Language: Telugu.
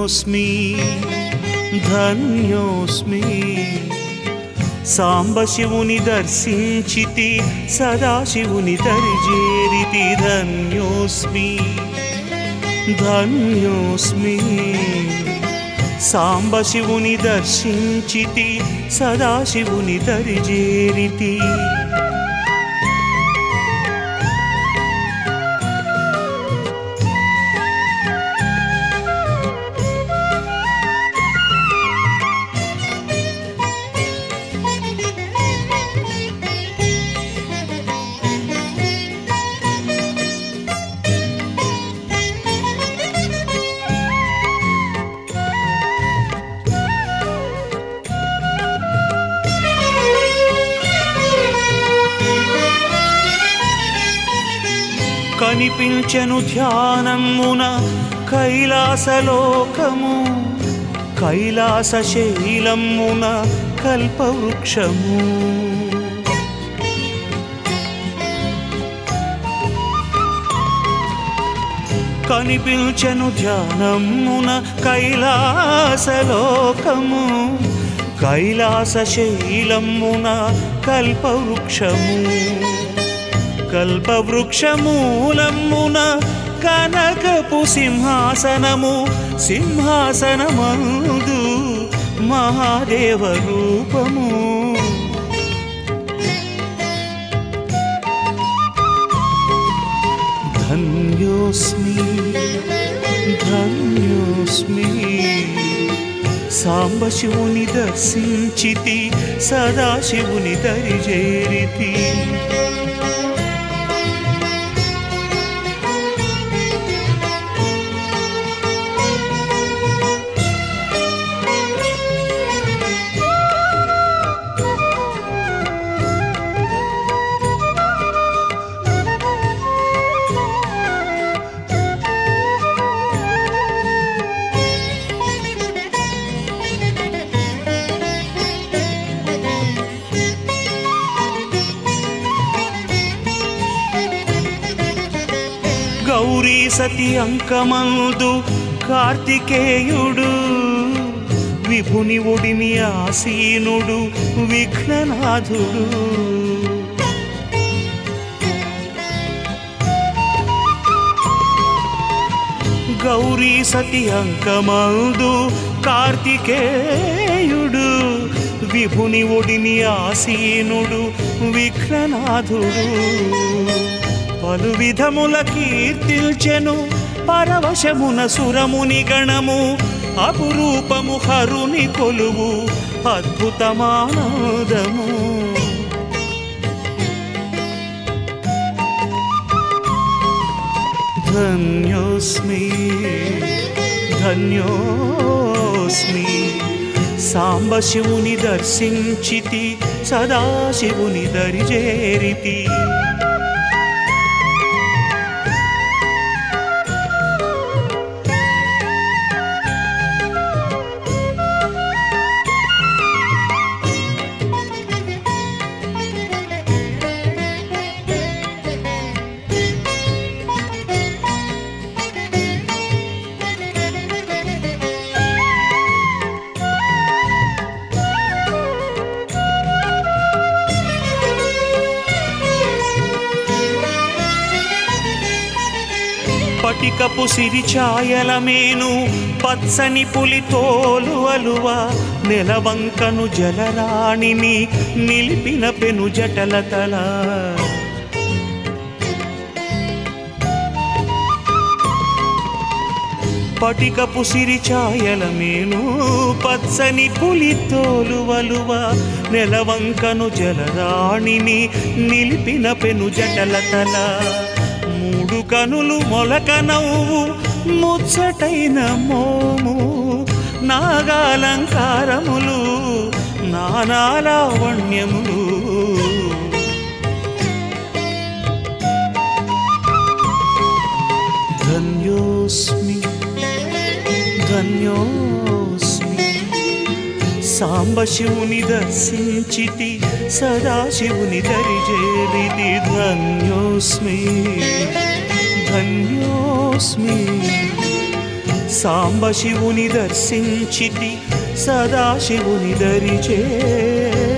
ధన్యోస్మి ధన్యోస్మి సాంబశివుని దర్శించితి సదాశివుని దరిజేరితి ధన్యోస్మి ధన్యోస్మి సాంబశివుని దర్శించితి సదాశివుని దరిజేరితి కనిపించను ధ్యానమున కైలాసలోకము కైలాస శైలమున కల్పవృక్షము కనిపించను ధ్యానమున కైలాసలోకము కైలాస శైలమున కల్పవృక్షము కల్పవృక్షమూలమున కనకపు సింహాసనము సింహాసనమందు మహాదేవ రూపము ధన్యోస్మి ధన్యోస్మి సాంబశివుని దర్శించితి సదాశివుని దరిజేరితి గౌరీ సతి అంకమందు కార్తికేయుడు విభుని ఒడిని ఆసీనుడు విఘ్ననాథుడు గౌరీ సతి అంకమందు కార్తికేయుడు విభుని ఒడిని ఆసీనుడు విఘ్ననాథుడు పలు విధముల కీర్తిల్చెను పరవశమున సురముని గణము అపురూపము హరుని కొలువు అద్భుతమానందము ధన్యోస్మి ధన్యోస్మి సాంబశివుని దర్శించితి సదాశివుని దరిజేరితి పటికపు సిరిఛాయల మేను పచ్చని పులి తోలు అలువ నెలవంకను జలరాణిని నిలిపిన పెను జటల తల పటికపు సిరిఛాయల మేను పచ్చని పులి తోలు వలువ నెలవంకను జలరాణిని నిలిపిన పెను జటల తల మూడు కనులు మొలక నవ్వు ముచ్చటైన మోము నాగాలంకారములు నానాలావణ్యములు ధన్యోస్మి ధన్యోస్మి సాంబశివుని దర్శించితి సదాశివుని దరిజేరితి ధన్యోస్మి ధన్యోస్మి సాంబశివుని దర్శించితి సదాశివుని దరి చేరితి